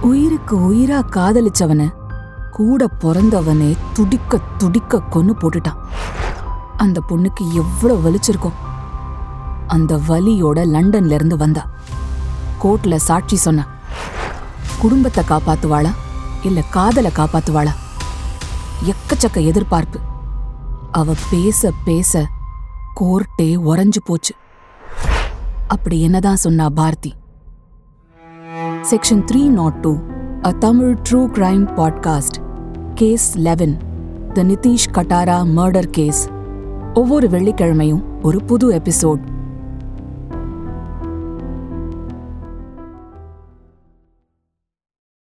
உயிருக்கு உயிரா காதலிச்சவன கூட பிறந்தவனே துடிக்க துடிக்க கொன்னு போட்டுட்டான் அந்த பொண்ணுக்கு எவ்வளவு வலிச்சிருக்கும் அந்த வலியோட லண்டன்ல இருந்து வந்தா கோர்ட்ல சாட்சி சொன்னா குடும்பத்தை காப்பாத்துவாளா இல்ல காதலை காப்பாத்துவாளா எக்கச்சக்க எதிர்பார்ப்பு அவ பேச பேச கோர்ட்டே உறைஞ்சு போச்சு அப்படி என்னதான் சொன்னா Bharathi section three nought two a Tamil true crime podcast case eleven the Nitish Katara murder case ஒவ்வொரு வெள்ளிக்கிழமையும் ஒரு புது எபிசோட்